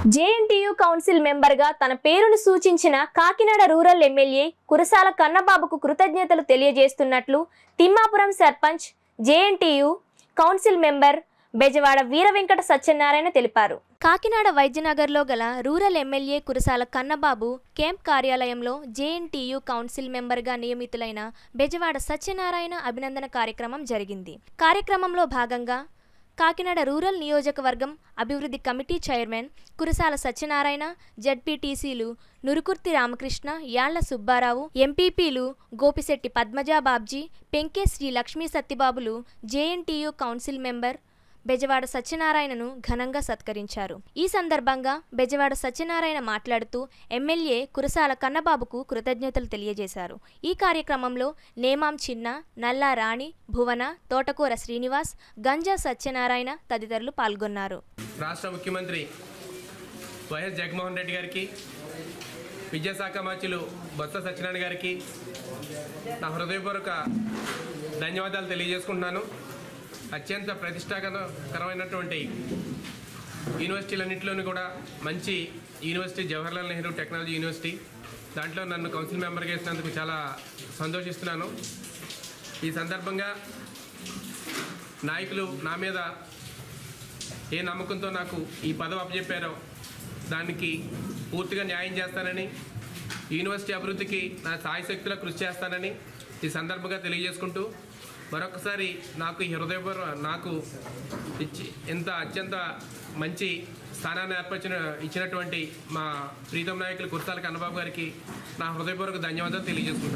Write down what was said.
JNTU council మెంబర్గా తన పేరును సూచించిన కాకినాడ రూరల్ ఎమ్మెల్యే కురసాల కన్నబాబుకు కృతజ్ఞతలు తెలియజేస్తున్నట్లు Thimmapuram sarpanch JNTU council member Bezawada Veera Venkata Satyanarayana తెలిపారు కాకినాడ వైద్యనగర్లో గల rural MLA Kurasala Kannababu camp కార్యాలయంలో జేఎన్టీయూ కౌన్సిల్ మెంబర్గా నియమితులైన బెజవాడ సత్యనారాయణ అభినందన కార్యక్రమం జరిగింది కార్యక్రమంలో భాగంగా కాకినాడ రూరల్ నియోజకవర్గం అభివృద్ధి కమిటీ చైర్మన్ కురసాల సత్యనారాయణ జడ్పీటీసీలు నురుకుర్తి రామకృష్ణ యాళ్ల సుబ్బారావు ఎంపీపీలు గోపిశెట్టి పద్మజా బాబ్జీ పెంకే శ్రీ లక్ష్మీ సత్యబాబులు జేఎన్టీయూ కౌన్సిల్ మెంబర్ బెజవాడ సత్యనారాయణను ఘనంగా సత్కరించారు ఈ సందర్భంగా బెజవాడ సత్యనారాయణ మాట్లాడుతూ ఎమ్మెల్యే కురసాల కన్నబాబుకు కృతజ్ఞతలు తెలియజేశారు ఈ కార్యక్రమంలో నేమాం చిన్న నల్లా రాణి భువన తోటకూర శ్రీనివాస్ గంజా సత్యనారాయణ తదితరులు పాల్గొన్నారు రాష్ట్ర ముఖ్యమంత్రి వైఎస్ జగన్మోహన్ రెడ్డి గారికి విద్యాశాఖ మంత్రులు బొత్స సత్యనారాయణ గారికి నా హృదయపూర్వక ధన్యవాదాలు తెలియజేసుకుంటున్నాను అత్యంత ప్రతిష్టాకరమైనటువంటి యూనివర్సిటీలన్నింటిలోనూ కూడా మంచి university Jawaharlal Nehru technology university దాంట్లో నన్ను కౌన్సిల్ మెంబర్గా వేసినందుకు చాలా సంతోషిస్తున్నాను ఈ సందర్భంగా నాయకులు నా మీద ఏ నమ్మకంతో నాకు ఈ పదవి అప్పచెప్పారో దానికి పూర్తిగా న్యాయం చేస్తానని యూనివర్సిటీ అభివృద్ధికి నా సాయశక్తిలో కృషి చేస్తానని ఈ సందర్భంగా తెలియజేసుకుంటూ మరొకసారి నాకు ఈ హృదయపూర్వ నాకు ఇచ్చి ఇంత అత్యంత మంచి స్థానాన్ని ఏర్పరిచిన ఇచ్చినటువంటి మా ప్రీతం నాయకులు కుర్తాల కన్నబాబు గారికి నా హృదయపూర్వక ధన్యవాదాలు తెలియజేసుకుంటాను